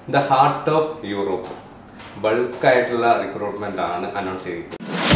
the heart of Europe ബൾക്കായിട്ടുള്ള recruitment ആണ് announce ചെയ്തിരിക്കുന്നത്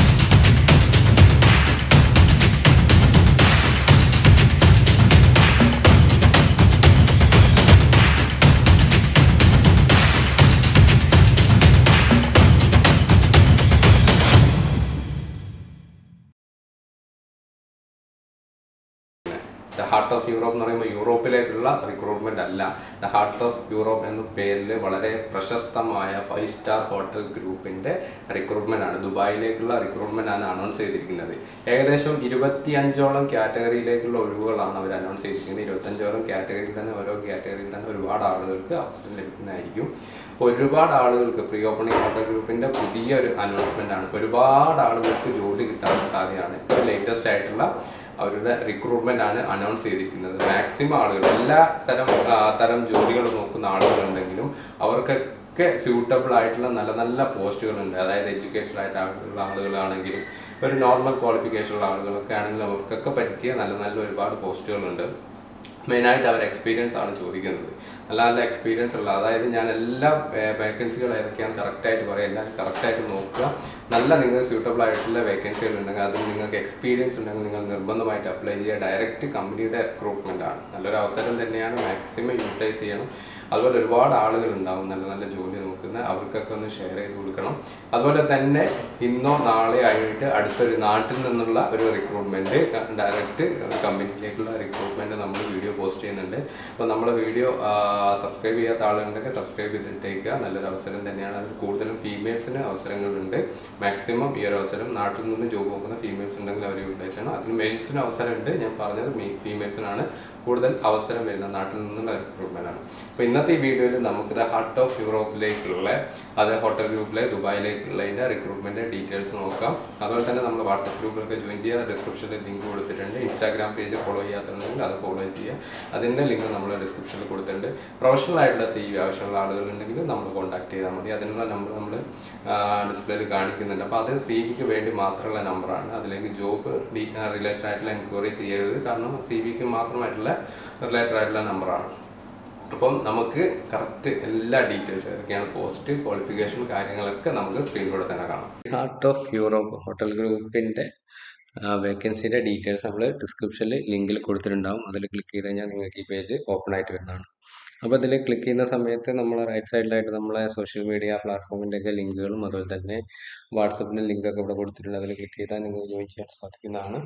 ദ ഹാർട്ട് ഓഫ് യൂറോപ്പ് എന്ന് പറയുമ്പോൾ യൂറോപ്പിലേക്കുള്ള റിക്രൂട്ട്മെന്റ് അല്ല ദ ഹാർട്ട് ഓഫ് യൂറോപ്പ് എന്ന പേരിൽ വളരെ പ്രശസ്തമായ ഫൈവ് സ്റ്റാർ ഹോട്ടൽ ഗ്രൂപ്പിന്റെ റിക്രൂട്ട്മെന്റ് ആണ് ദുബായിലേക്കുള്ള റിക്രൂട്ട്മെന്റ് ആണ് അനൗൺസ് ചെയ്തിരിക്കുന്നത് ഏകദേശം ഇരുപത്തി അഞ്ചോളം കാറ്റഗറിയിലേക്കുള്ള ഒഴിവുകളാണ് അവർ അനൗൺസ് ചെയ്തിരിക്കുന്നത് ഇരുപത്തഞ്ചോളം കാറ്റഗറിയിൽ തന്നെ ഓരോ കാറ്റഗറിയിൽ തന്നെ ഒരുപാട് ആളുകൾക്ക് അവസരം ലഭിക്കുന്നതായിരിക്കും അപ്പോൾ ഒരുപാട് ആളുകൾക്ക് പ്രീ ഓപ്പണിംഗ് ഹോട്ടൽ ഗ്രൂപ്പിന്റെ പുതിയൊരു അനൗൺസ്മെന്റ് ആണ് ഒരുപാട് ആളുകൾക്ക് ജോലി കിട്ടാൻ സാധ്യതയാണ് ഇപ്പോൾ ലേറ്റസ്റ്റ് ആയിട്ടുള്ള അവരുടെ റിക്രൂട്ട്മെന്റ് ആണ് അനൗൺസ് ചെയ്തിരിക്കുന്നത് മാക്സിമം ആളുകൾ എല്ലാ തരം ആ, തരം ജോലികൾ നോക്കുന്ന ആളുകളുണ്ടെങ്കിലും അവർക്കൊക്കെ സ്യൂട്ടബിൾ ആയിട്ടുള്ള നല്ല നല്ല പോസ്റ്റുകളുണ്ട് അതായത് എഡ്യൂക്കേറ്റഡ് ആയിട്ടുള്ള ആളുകളാണെങ്കിലും ഒരു നോർമൽ ക്വാളിഫിക്കേഷൻ ഉള്ള ആളുകളൊക്കെ ആണെങ്കിലും അവർക്കൊക്കെ പറ്റിയ നല്ല നല്ല ഒരുപാട് പോസ്റ്റുകളുണ്ട് മെയിനായിട്ട് അവർ എക്സ്പീരിയൻസ് ആണ് ചോദിക്കുന്നത് നല്ല നല്ല എക്സ്പീരിയൻസ് ഉള്ള അതായത് ഞാൻ എല്ലാ വേക്കൻസികൾ ഏതൊക്കെയാണ് കറക്റ്റായിട്ട് പറയാം എല്ലാം കറക്റ്റായിട്ട് നോക്കുക നല്ല നിങ്ങൾക്ക് സ്യൂട്ടബിൾ ആയിട്ടുള്ള വേക്കൻസികൾ ഉണ്ടെങ്കിൽ അതിൽ നിങ്ങൾക്ക് എക്സ്പീരിയൻസ് ഉണ്ടെങ്കിൽ നിങ്ങൾ നിർബന്ധമായിട്ട് അപ്ലൈ ചെയ്യുക ഡയറക്റ്റ് കമ്പനിയുടെ റിക്രൂട്ട്മെന്റ് ആണ് നല്ലൊരു അവസരം തന്നെയാണ് മാക്സിമം യൂട്ടിലൈസ് ചെയ്യണം അതുപോലെ ഒരുപാട് ആളുകൾ ഉണ്ടാവും നല്ല നല്ല ജോലി നോക്കുന്ന അവർക്കൊക്കെ ഒന്ന് ഷെയർ ചെയ്ത് കൊടുക്കണം അതുപോലെ തന്നെ ഇന്നോ നാളെ ആയിട്ട് അടുത്തൊരു നാട്ടിൽ നിന്നുള്ള ഒരു റിക്രൂട്ട്മെന്റ് ഡയറക്റ്റ് കമ്പനിയിലേക്കുള്ള റിക്രൂട്ട്മെന്റ് നമ്മൾ വീഡിയോ പോസ്റ്റ് ചെയ്യുന്നുണ്ട് അപ്പോൾ നമ്മൾ വീഡിയോ സബ്സ്ക്രൈബ് ചെയ്യാത്ത ആളുകളുണ്ടെങ്കിൽ സബ്സ്ക്രൈബ് ചെയ്തിട്ടേക്കുക നല്ലൊരു അവസരം തന്നെയാണ് അതിൽ കൂടുതലും ഫീമെയിൽസിന് അവസരങ്ങളുണ്ട് മാക്സിമം ഈ ഒരു അവസരം നാട്ടിൽ നിന്ന് ജോബ് നോക്കുന്ന ഫീമെയിൽസ് ഉണ്ടെങ്കിൽ അവർ യൂട്ടിലൈസ് ചെയ്യണം അതിൽ മെയിൽസിന് അവസരമുണ്ട് ഞാൻ പറഞ്ഞത് ഫീമെയിൽസിനാണ് കൂടുതൽ അവസരം വരുന്ന നാട്ടിൽ നിന്നുള്ള റിക്രൂട്ട്മെന്റ് ആണ് അപ്പോൾ ഇന്നത്തെ ഈ വീഡിയോയിൽ നമുക്ക് ദ ഹാർട്ട് ഓഫ് യൂറോപ്പിലേക്കുള്ള അത് ഹോട്ടൽ ഗ്രൂപ്പിലെ ദുബായിലേക്കുള്ളതിൻ്റെ റിക്രൂട്ട്മെന്റ് ഡീറ്റെയിൽസ് നോക്കാം അതുപോലെ തന്നെ നമ്മൾ വാട്സപ്പ് ഗ്രൂപ്പിലൊക്കെ ജോയിൻ ചെയ്യുക ഡിസ്ക്രിപ്ഷനിൽ ലിങ്ക് കൊടുത്തിട്ടുണ്ട് ഇൻസ്റ്റാഗ്രാം പേജ് ഫോളോ ചെയ്യാത്തുണ്ടെങ്കിൽ അത് ഫോളോ ചെയ്യുക അതിൻ്റെ ലിങ്ക് നമ്മൾ ഡിസ്ക്രിപ്ഷനിൽ കൊടുത്തിട്ടുണ്ട് പ്രൊഫഷണൽ ആയിട്ടുള്ള സി വി ആവശ്യമുള്ള ആളുകളുണ്ടെങ്കിൽ നമ്മൾ കോൺടാക്ട് ചെയ്താൽ മതി അതിനുള്ള നമ്പർ നമ്മൾ ഡിസ്പ്ലേയിൽ കാണിക്കുന്നുണ്ട് അപ്പോൾ അത് സി വിക്ക് വേണ്ടി മാത്രമുള്ള നമ്പറാണ് അതിലേക്ക് ജോബ് റിലേറ്റഡ് ആയിട്ടുള്ള എൻക്വയറി ചെയ്യരുത് കാരണം സി വിക്ക് മാത്രമായിട്ടുള്ള റിലേറ്റഡ് ആയിട്ടുള്ള നമ്പറാണ് അപ്പം നമുക്ക് കറക്റ്റ് എല്ലാ ഡീറ്റെയിൽസ് ഏതൊക്കെയാണ് പോസ്റ്റ് ക്വാളിഫിക്കേഷൻ കാര്യങ്ങളൊക്കെ നമുക്ക് സ്ക്രീനിലൂടെ തന്നെ കാണാം ഹാർട്ട് ഓഫ് യൂറോപ്പ് ഹോട്ടൽ ഗ്രൂപ്പിൻ്റെ വേക്കൻസിയുടെ ഡീറ്റെയിൽസ് നമ്മൾ ഡിസ്ക്രിപ്ഷനിൽ ലിങ്കിൽ കൊടുത്തിട്ടുണ്ടാവും അതിൽ ക്ലിക്ക് ചെയ്ത് കഴിഞ്ഞാൽ നിങ്ങൾക്ക് ഈ പേജ് ഓപ്പൺ ആയിട്ട് വരുന്നതാണ് അപ്പോൾ ഇതിൽ ക്ലിക്ക് ചെയ്യുന്ന സമയത്ത് നമ്മൾ റൈറ്റ് സൈഡിലായിട്ട് നമ്മളെ സോഷ്യൽ മീഡിയ പ്ലാറ്റ്ഫോമിൻ്റെ ഒക്കെ ലിങ്കുകളും അതുപോലെ തന്നെ വാട്സപ്പിൻ്റെ ലിങ്കൊക്കെ ഇവിടെ കൊടുത്തിട്ടുണ്ട് അതിൽ ക്ലിക്ക് ചെയ്താൽ നിങ്ങൾക്ക് ജോയിൻ ചെയ്യാൻ സാധിക്കുന്നതാണ്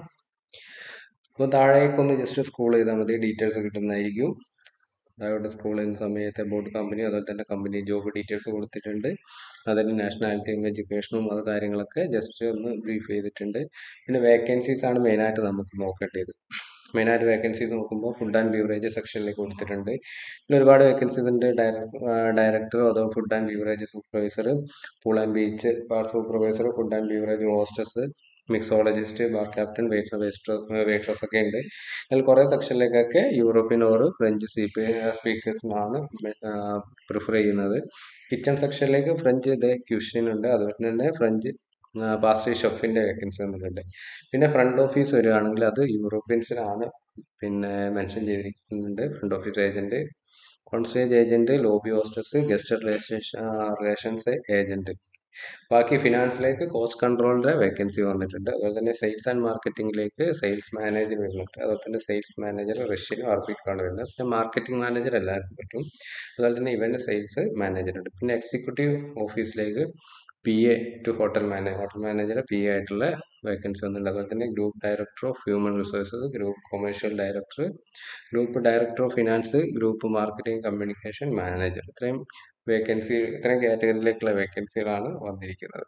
അപ്പോൾ താഴേക്കൊന്ന് ജസ്റ്റ് സ്ക്രോൾ ചെയ്താൽ മതി ഡീറ്റെയിൽസ് കിട്ടുന്നതായിരിക്കും താഴോട്ട് സ്ക്രോൾ ചെയ്യുന്ന സമയത്ത് അബൌട്ട് കമ്പനി അതുപോലെ തന്നെ കമ്പനി ജോബ് ഡീറ്റെയിൽസ് കൊടുത്തിട്ടുണ്ട് അതിന് നാഷണാലിറ്റിയും എഡ്യൂക്കേഷനും അത് കാര്യങ്ങളൊക്കെ ജസ്റ്റ് ഒന്ന് ബ്രീഫ് ചെയ്തിട്ടുണ്ട് പിന്നെ വേക്കൻസീസ് ആണ് മെയിനായിട്ട് നമുക്ക് നോക്കേണ്ടത് മെയിനായിട്ട് വേക്കൻസീസ് നോക്കുമ്പോൾ ഫുഡ് ആൻഡ് ബീവറേജ് സെക്ഷനിലേക്ക് കൊടുത്തിട്ടുണ്ട് പിന്നെ ഒരുപാട് വേക്കൻസീസ് ഉണ്ട് ഡയറക്ടർ അതോ food and beverage supervisor pool and beach bar supervisor food and beverage hostess mixologist bar captain waiter waitress ഒക്കെ ഉണ്ട് അതിൽ കുറേ സെക്ഷനിലേക്കൊക്കെ യൂറോപ്യൻ ഓർ ഫ്രഞ്ച് സീപ്പ് സ്പീക്കേഴ്സിനാണ് പ്രിഫർ ചെയ്യുന്നത് കിച്ചൺ സെക്ഷനിലേക്ക് ഫ്രഞ്ച് ഇത് ക്യൂഷ്യൻ ഉണ്ട് അതുപോലെ തന്നെ ഫ്രഞ്ച് പാസ്ട്രി ഷെഫിൻ്റെ വേക്കൻസി വന്നിട്ടുണ്ട് പിന്നെ ഫ്രണ്ട് ഓഫീസ് വരികയാണെങ്കിൽ അത് യൂറോപ്യൻസിനാണ് പിന്നെ മെൻഷൻ ചെയ്തിരിക്കുന്നുണ്ട് front office agent concierge agent lobby hostess guest relation relations agent ബാക്കി ഫിനാൻസിലേക്ക് കോസ്റ്റ് കൺട്രോളിൻ്റെ വേക്കൻസി വന്നിട്ടുണ്ട് അതുപോലെ തന്നെ സെയിൽസ് ആൻഡ് മാർക്കറ്റിംഗിലേക്ക് സെയിൽസ് മാനേജർ വരുന്നുണ്ട് അതുപോലെ തന്നെ സെയിൽസ് മാനേജർ റഷ്യനും അറബിക്കാണ് വരുന്നത് പിന്നെ മാർക്കറ്റിംഗ് മാനേജർ എല്ലാവർക്കും പറ്റും അതുപോലെ തന്നെ ഇവൻ്റ് സെയിൽസ് മാനേജർ ഉണ്ട് പിന്നെ എക്സിക്യൂട്ടീവ് ഓഫീസിലേക്ക് P A to hotel manager hotel manager P A ആയിട്ടുള്ള വേക്കൻസി വന്നിട്ടുണ്ട് അതുപോലെ തന്നെ group director of human resources group commercial director group director of finance group marketing communication manager ഇത്രയും വേക്കൻസി ഇത്രയും കാറ്റഗറിയിലേക്കുള്ള വേക്കൻസികളാണ് വന്നിരിക്കുന്നത്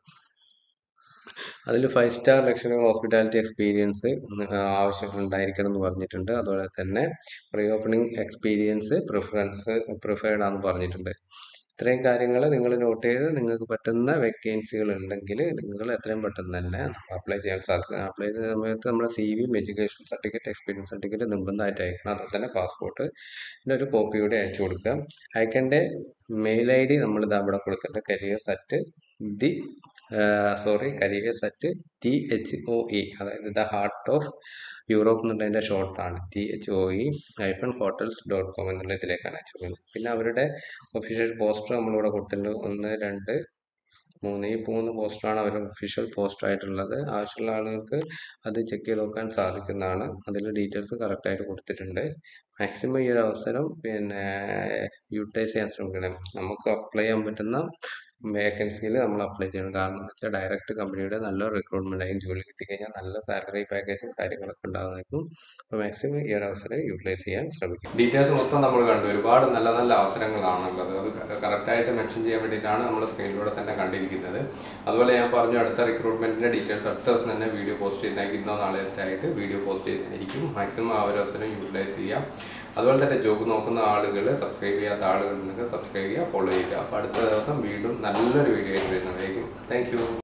അതിൽ five star luxury hospitality experience ആവശ്യം ഉണ്ടായിരിക്കണം എന്ന് പറഞ്ഞിട്ടുണ്ട് അതുപോലെ തന്നെ pre opening experience preference preferred ആണെന്ന് പറഞ്ഞിട്ടുണ്ട് ഇത്രയും കാര്യങ്ങൾ നിങ്ങൾ നോട്ട് ചെയ്ത് നിങ്ങൾക്ക് പറ്റുന്ന വേക്കൻസികൾ ഉണ്ടെങ്കിൽ നിങ്ങൾ എത്രയും പെട്ടെന്ന് തന്നെ അപ്ലൈ ചെയ്യാൻ സാധിക്കും അപ്ലൈ ചെയ്യുന്ന സമയത്ത് നമ്മുടെ സി വിയും എഡ്യൂക്കേഷൻ സർട്ടിഫിക്കറ്റ് എക്സ്പീരിയൻസ് സർട്ടിഫിക്കറ്റ് നിർബന്ധമായിട്ട് അയക്കണം അതുപോലെ തന്നെ പാസ്പോർട്ട് പിന്നെ ഒരു കോപ്പി കൂടി അയച്ചു കൊടുക്കുക അയക്കേണ്ട മെയിൽ ഐ ഡി നമ്മൾ ഇത് അവിടെ കൊടുത്തിട്ടുണ്ട് careers at the sorry careers at T H O E അതായത് ദ ഹാർട്ട് ഓഫ് യൂറോപ്പ് എന്നുള്ളതിൻ്റെ ഷോർട്ടാണ് T H O E hyphen hotels dot com എന്നുള്ള ഇതിലേക്കാണ് അയച്ചു കൊടുക്കുന്നത് പിന്നെ അവരുടെ ഒഫീഷ്യൽ പോസ്റ്റർ നമ്മളിവിടെ കൊടുത്തിട്ടുണ്ട് ഒന്ന് രണ്ട് മൂന്ന് ഈ മൂന്ന് പോസ്റ്ററാണ് അവരുടെ ഒഫീഷ്യൽ പോസ്റ്റർ ആയിട്ടുള്ളത് ആവശ്യമുള്ള ആളുകൾക്ക് അത് ചെക്ക് ചെയ്ത് നോക്കാൻ സാധിക്കുന്നതാണ് അതിൽ ഡീറ്റെയിൽസ് കറക്റ്റായിട്ട് കൊടുത്തിട്ടുണ്ട് മാക്സിമം ഈ ഒരു അവസരം പിന്നെ യൂട്ടിലൈസ് ചെയ്യാൻ ശ്രമിക്കണം നമുക്ക് അപ്ലൈ ചെയ്യാൻ പറ്റുന്ന വേക്കൻസിയിൽ നമ്മൾ അപ്ലൈ ചെയ്യണം കാരണം എന്ന് വെച്ചാൽ ഡയറക്റ്റ് കമ്പനിയുടെ നല്ല റിക്രൂട്ട്മെന്റ് ആയി ജോലി കിട്ടിക്കഴിഞ്ഞാൽ നല്ല സാലറി പാക്കേജും കാര്യങ്ങളൊക്കെ ഉണ്ടാകുന്നതായിരിക്കും അപ്പോൾ മാക്സിമം ഈ ഒരു അവസരം യൂട്ടിലൈസ് ചെയ്യാൻ ശ്രമിക്കും ഡീറ്റെയിൽസ് മൊത്തം നമ്മൾ കണ്ടു ഒരുപാട് നല്ല നല്ല അവസരങ്ങളാണുള്ളത് അത് കറക്റ്റായിട്ട് മെൻഷൻ ചെയ്യാൻ വേണ്ടിയിട്ടാണ് നമ്മൾ സ്ക്രീനിലൂടെ തന്നെ കണ്ടിരിക്കുന്നത് അതുപോലെ ഞാൻ പറഞ്ഞു അടുത്ത റിക്രൂട്ട്മെന്റിന്റെ ഡീറ്റെയിൽസ് അടുത്ത ദിവസം തന്നെ വീഡിയോ പോസ്റ്റ് ചെയ്യുന്നതായിരിക്കും ഇന്നോ നാളെ ആയിട്ട് വീഡിയോ പോസ്റ്റ് ചെയ്യുന്നതായിരിക്കും മാക്സിമം ആ ഒരു അവസരം യൂട്ടിലൈസ് ചെയ്യാം അതുപോലെ തന്നെ ജോബ് നോക്കുന്ന ആളുകൾ സബ്സ്ക്രൈബ് ചെയ്യാത്ത ആളുകൾ ഉണ്ടെങ്കിൽ സബ്സ്ക്രൈബ് ചെയ്യുക ഫോളോ ചെയ്യുക അപ്പോൾ അടുത്ത ദിവസം വീണ്ടും നല്ലൊരു വീഡിയോ ആയിട്ട് വരുന്നതായിരിക്കും താങ്ക്